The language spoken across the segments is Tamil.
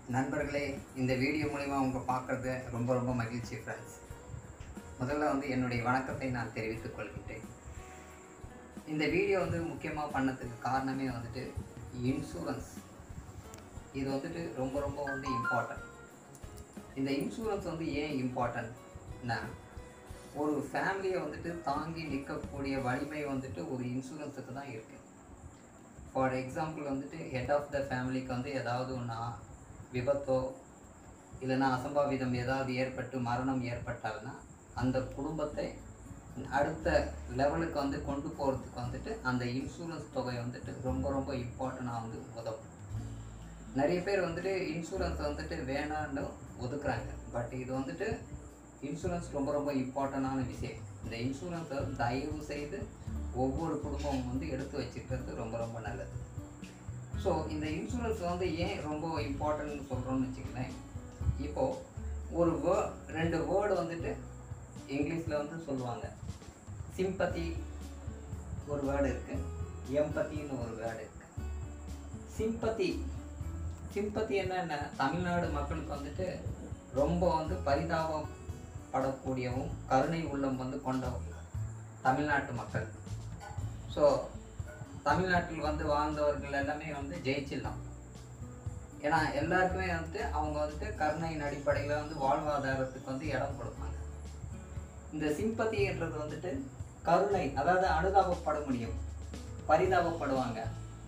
நண்பர்களே இந்த வீடியோ மூலிமா உங்க பார்க்குறது ரொம்ப ரொம்ப மகிழ்ச்சி ஃப்ரெண்ட்ஸ் முதல்ல வந்து என்னுடைய வணக்கத்தை நான் தெரிவித்துக் கொள்கின்றேன் இந்த வீடியோ வந்து முக்கியமாக பண்ணதுக்கு காரணமே வந்துட்டு இன்சூரன்ஸ் இது வந்துட்டு ரொம்ப ரொம்ப வந்து இம்பார்ட்டன்ட் இந்த இன்சூரன்ஸ் வந்து ஏன் இம்பார்ட்டன்ட்னா ஒரு ஃபேமிலியை வந்துட்டு தாங்கி நிற்கக்கூடிய வலிமை வந்துட்டு ஒரு இன்சூரன்ஸுக்கு தான் இருக்குது ஃபார் எக்ஸாம்பிள் வந்துட்டு ஹெட் ஆஃப் த ஃபேமிலிக்கு வந்து ஏதாவது ஒன்றா விபத்தோ இல்லைன்னா அசம்பாவிதம் ஏதாவது ஏற்பட்டு மரணம் ஏற்பட்டால்னா அந்த குடும்பத்தை அடுத்த லெவலுக்கு வந்து கொண்டு போகிறதுக்கு வந்துட்டு அந்த இன்சூரன்ஸ் தொகை வந்துட்டு ரொம்ப ரொம்ப இம்பார்ட்டண்ட்டாக வந்து உதவும் நிறைய பேர் வந்துட்டு இன்சூரன்ஸ் வந்துட்டு வேணான்னு ஒதுக்குறாங்க பட் இது வந்துட்டு இன்சூரன்ஸ் ரொம்ப ரொம்ப இம்பார்ட்டண்டான விஷயம் இந்த இன்சூரன்ஸை தயவு செய்து ஒவ்வொரு குடும்பமும் வந்து எடுத்து வச்சுக்கிறது ரொம்ப ரொம்ப நல்லது ஸோ இந்த இன்சூரன்ஸ் வந்து ஏன் ரொம்ப இம்பார்ட்டன்ட்னு சொல்கிறோம்னு வச்சுக்கலேன் இப்போது ஒரு வே ரெண்டு வேர்டு வந்துட்டு இங்கிலீஷில் வந்து சொல்லுவாங்க சிம்பத்தி ஒரு வேர்டு இருக்குது எம்பத்தின்னு ஒரு வேர்டு இருக்குது சிம்பத்தி சிம்பத்தி என்னென்ன தமிழ்நாடு மக்களுக்கு வந்துட்டு ரொம்ப வந்து பரிதாபப்படக்கூடியவும் கருணை உள்ளம் வந்து கொண்டவங்க தமிழ்நாட்டு மக்கள் ஸோ தமிழ்நாட்டில் வந்து வாழ்ந்தவர்கள் எல்லாமே வந்து ஜெயிச்சிடலாம் ஏன்னா எல்லாருக்குமே வந்துட்டு அவங்க வந்துட்டு கருணையின் அடிப்படையில் வந்து வாழ்வாதாரத்துக்கு வந்து இடம் கொடுப்பாங்க இந்த சிம்பத்தின்றது வந்துட்டு கருணை அதாவது அனுதாபப்பட முடியும் பரிதாபப்படுவாங்க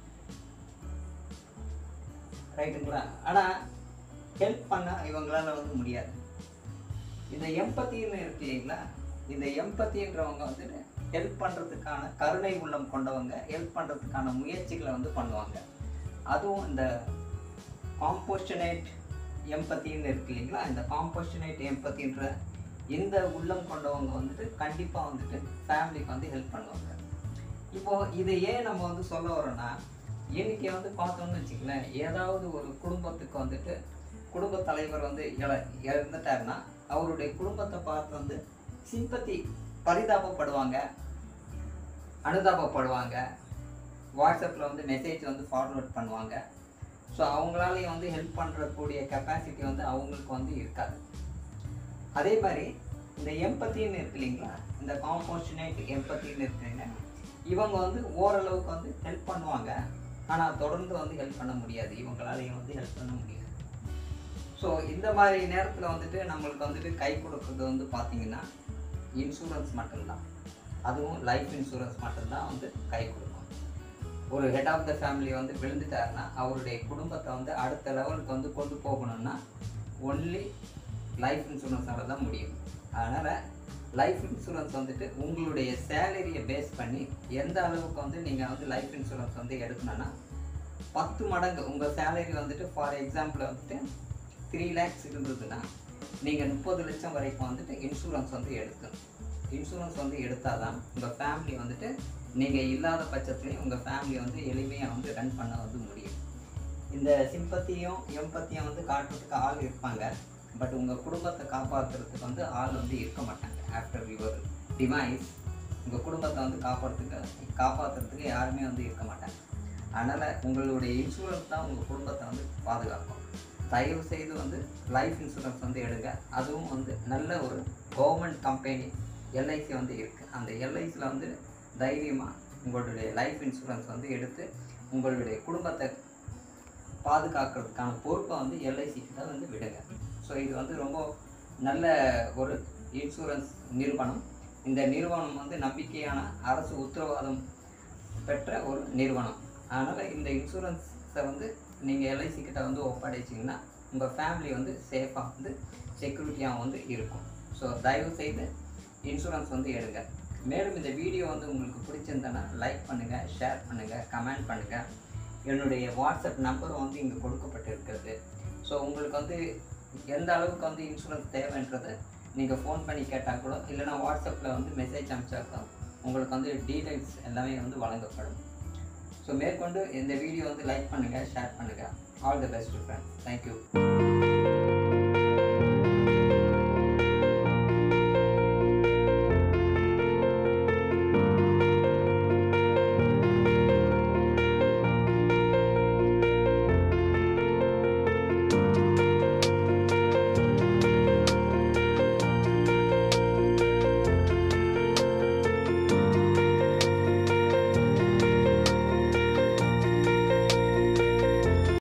ரைட்டுங்களா ஆனால் ஹெல்ப் பண்ண இவங்களால வந்து முடியாது இந்த எம்பத்தின்னு இருக்கு இல்லைங்களா இந்த எம்பத்தின்றவங்க வந்துட்டு ஹெல்ப் பண்ணுறதுக்கான கருணை உள்ளம் கொண்டவங்க ஹெல்ப் பண்ணுறதுக்கான முயற்சிகளை வந்து பண்ணுவாங்க அதுவும் இந்த காம்போஸ்டனேட் எம்பத்தின்னு இருக்கு இல்லைங்களா இந்த காம்போஸ்டனேட் எம்பத்தின்ற இந்த உள்ளம் கொண்டவங்க வந்துட்டு கண்டிப்பாக வந்துட்டு ஃபேமிலிக்கு வந்து ஹெல்ப் பண்ணுவாங்க இப்போது இதை ஏன் நம்ம வந்து சொல்ல வரோன்னா இன்னைக்கு வந்து பார்த்தோம்னு வச்சுக்கலேன் ஏதாவது ஒரு குடும்பத்துக்கு வந்துட்டு குடும்ப தலைவர் வந்து இழ இறந்துட்டாருன்னா அவருடைய குடும்பத்தை பார்த்து வந்து சிம்பத்தி பரிதாபப்படுவாங்க அனுதாபப்படுவாங்க வாட்ஸ்அப்பில் வந்து மெசேஜ் வந்து ஃபார்வர்ட் பண்ணுவாங்க ஸோ அவங்களாலையும் வந்து ஹெல்ப் பண்ணுறக்கூடிய கெப்பாசிட்டி வந்து அவங்களுக்கு வந்து இருக்காது அதே மாதிரி இந்த எம்பத்தின்னு இருக்கு இல்லைங்களா இந்த காம்போஷனேட் எம்பத்தின்னு இருக்குங்க இவங்க வந்து ஓரளவுக்கு வந்து ஹெல்ப் பண்ணுவாங்க ஆனால் தொடர்ந்து வந்து ஹெல்ப் பண்ண முடியாது இவங்களாலையும் வந்து ஹெல்ப் பண்ண முடியாது ஸோ இந்த மாதிரி நேரத்தில் வந்துட்டு நம்மளுக்கு வந்துட்டு கை கொடுக்குறது வந்து பார்த்திங்கன்னா இன்சூரன்ஸ் மட்டும்தான் அதுவும் லைஃப் இன்சூரன்ஸ் மட்டும்தான் வந்து கை கொடுக்கும் ஒரு ஹெட் ஆஃப் த ஃபேமிலி வந்து விழுந்துட்டாருன்னா அவருடைய குடும்பத்தை வந்து அடுத்த லெவலுக்கு வந்து கொண்டு போகணும்னா ஒன்லி லைஃப் இன்சூரன்ஸால தான் முடியும் அதனால் லைஃப் இன்சூரன்ஸ் வந்துட்டு உங்களுடைய சேலரியை பேஸ் பண்ணி எந்த அளவுக்கு வந்து நீங்கள் வந்து லைஃப் இன்சூரன்ஸ் வந்து எடுக்கணும்னா பத்து மடங்கு உங்கள் சேலரி வந்துட்டு ஃபார் எக்ஸாம்பிள் வந்துட்டு த்ரீ லேக்ஸ் இருந்ததுன்னா நீங்கள் முப்பது லட்சம் வரைக்கும் வந்துட்டு இன்சூரன்ஸ் வந்து எடுக்கணும் இன்சூரன்ஸ் வந்து எடுத்தால் தான் உங்கள் ஃபேமிலி வந்துட்டு நீங்கள் இல்லாத பட்சத்துலேயும் உங்கள் ஃபேமிலியை வந்து எளிமையாக வந்து ரன் பண்ண வந்து முடியும் இந்த சிம்பத்தியும் எம்பத்தியும் வந்து காட்டுறதுக்கு ஆள் இருப்பாங்க பட் உங்கள் குடும்பத்தை காப்பாற்றுறதுக்கு வந்து ஆள் வந்து இருக்க மாட்டாங்க ஆஃப்டர் யுவர் டிமைஸ் உங்கள் குடும்பத்தை வந்து காப்பாற்றுறதுக்கு காப்பாற்றுறதுக்கு யாருமே வந்து இருக்க மாட்டாங்க அதனால் உங்களுடைய இன்சூரன்ஸ் தான் உங்கள் குடும்பத்தை வந்து பாதுகாக்கும் தயவு செய்து வந்து லைஃப் இன்சூரன்ஸ் வந்து எடுங்க அதுவும் வந்து நல்ல ஒரு கவர்மெண்ட் கம்பெனி எல்ஐசி வந்து இருக்குது அந்த எல்ஐசியில் வந்து தைரியமாக உங்களுடைய லைஃப் இன்சூரன்ஸ் வந்து எடுத்து உங்களுடைய குடும்பத்தை பாதுகாக்கிறதுக்கான பொறுப்பை வந்து எல்ஐசிக்கு தான் வந்து விடுங்க ஸோ இது வந்து ரொம்ப நல்ல ஒரு இன்சூரன்ஸ் நிறுவனம் இந்த நிறுவனம் வந்து நம்பிக்கையான அரசு உத்தரவாதம் பெற்ற ஒரு நிறுவனம் அதனால் இந்த இன்சூரன்ஸை வந்து நீங்கள் எல்ஐசி கிட்ட வந்து ஒப்படைச்சிங்கன்னா உங்கள் ஃபேமிலி வந்து சேஃபாக வந்து செக்யூரிட்டியாக வந்து இருக்கும் ஸோ தயவு செய்து இன்சூரன்ஸ் வந்து எடுங்க மேலும் இந்த வீடியோ வந்து உங்களுக்கு பிடிச்சிருந்தனா லைக் பண்ணுங்கள் ஷேர் பண்ணுங்கள் கமெண்ட் பண்ணுங்கள் என்னுடைய வாட்ஸ்அப் நம்பரும் வந்து இங்கே கொடுக்கப்பட்டிருக்கிறது ஸோ உங்களுக்கு வந்து எந்த அளவுக்கு வந்து இன்சூரன்ஸ் தேவைன்றது நீங்கள் ஃபோன் பண்ணி கேட்டால் கூட இல்லைனா வாட்ஸ்அப்பில் வந்து மெசேஜ் அனுப்பிச்சா கூட உங்களுக்கு வந்து டீட்டெயில்ஸ் எல்லாமே வந்து வழங்கப்படும் ஸோ மேற்கொண்டு இந்த வீடியோ வந்து லைக் பண்ணுங்கள் ஷேர் பண்ணுங்கள் all the best friends thank you